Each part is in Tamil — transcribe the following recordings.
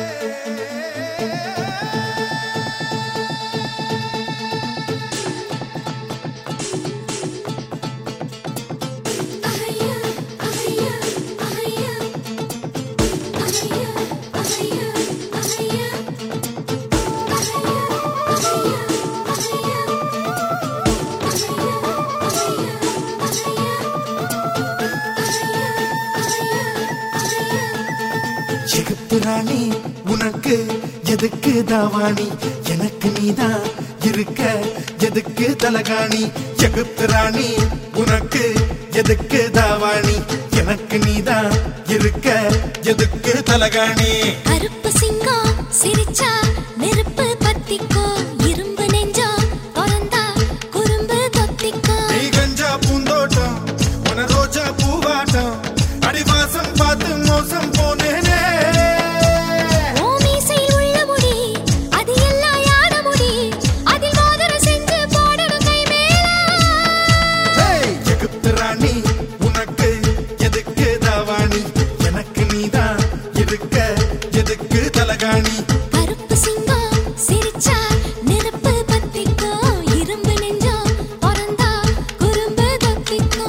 எகிப்து ராணி உனக்கு எதுக்கு தாவாணி எனக்கு நீதான் இருக்க எதுக்கு தலகாணி எகிப்து ராணி உனக்கு எதுக்கு தாவாணி எனக்கு நீதான் இருக்க எதுக்கு தலகாணி கருப்பு சிங்கம் சிரிச்சா நெருப்பு பத்திக்கோ இரும்பு நெஞ்சா பிறந்தா குறும்பு தொத்திக்கோ நீ கஞ்சா பூந்தோட்டம் உன ரோஜா பூவாட்டம் அடிவாசம் பார்த்து மோசம் போனேனே ஓ மீசையில் உள்ள முடி அது எல்லாம் யார முடி அதில் மோதிரம் செஞ்சு போடணும் கை மேல ஹேய், எகிப்து ராணி உனக்கு எதுக்கு தாவாணி எனக்கு நீதான் இருக்க எதுக்கு தலகாணி கருப்பு சிங்கம் சிரிச்சா நெருப்பு பத்திக்கோ இரும்பு நெஞ்சா பிறந்தா குறும்பு தொத்திக்கோ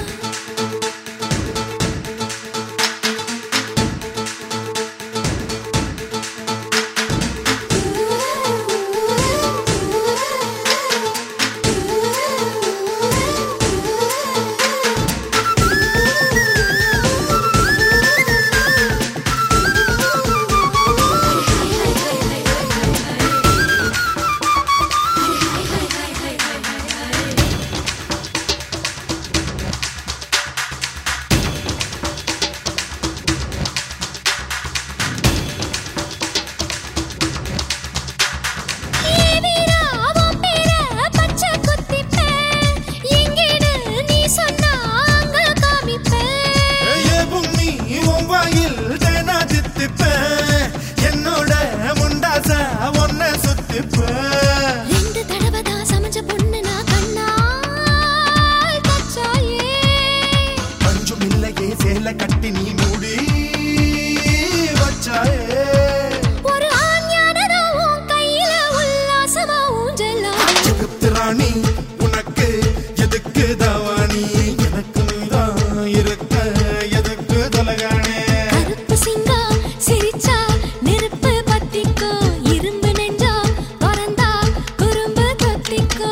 ஏ வீரா அவன் பேர பச்சை குத்திப்பேன் எங்கேன்னு நீ சொன்னா அங்க காமிப்பேன் ஏ பூமி உன் வாயில் தேனா தித்திப்பேன் என்னோட முண்டாசா ஒன்ன சுத்திப்பேன் ரெண்டு தடவை தான் சமைச்ச பொண்ணு நான் கண்ணால் பச்சாயே பஞ்சும் இல்லையே சேலை கட்டி நீ மூடி வச்சாயே ஒரு ஆண் யானைதா உன் கையில உல்லாசமா ஊஞ்சலாம் எகிப்து ராணி உனக்கு எதுக்கு தாவாணி எனக்கு நீதான் இருக்க எதுக்கு தலகாணி கருப்பு சிங்கம் சிரிச்சா நெருப்பு பத்திக்கோ இரும்பு நெஞ்சா பிறந்தா குறும்பு தொத்திக்கோ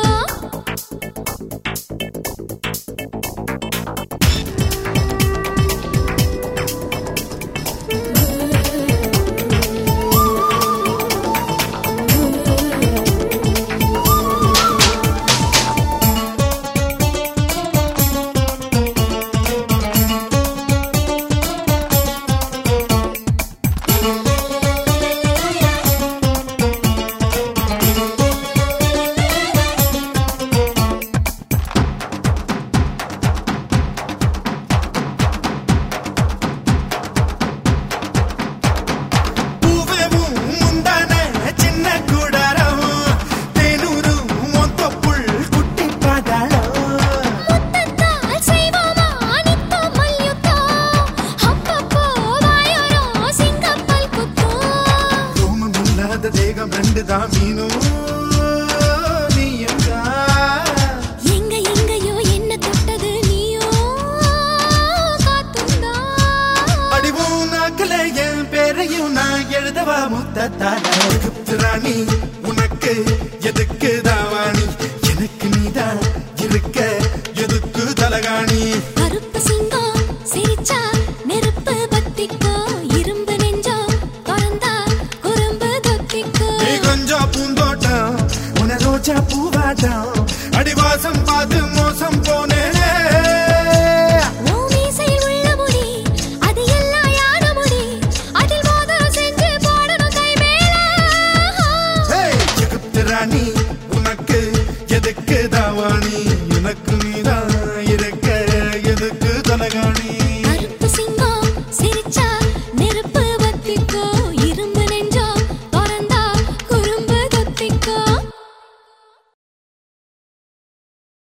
பூவேவும் முந்தான சின்ன கூடாரம் தேனூரும் மொத்தப்புள் குட்டி பாதாளம் முத்தத்தால் செய்வோமா நித்தம் மல்யுத்தம் அப்பப்போ வாயோரம் சிங்கப்பல் குத்தம் ரோமம் இல்லாத தேகம் ரெண்டு தான் மீனும் நீயும் தான். எங்க எங்கயோ என்ன தொட்டது நீயோ காத்துந்தா அடிவும் நாக்கில என் பேரையும் நான் எழுதவா முத்தத்தால எகிப்து ராணி உனக்கு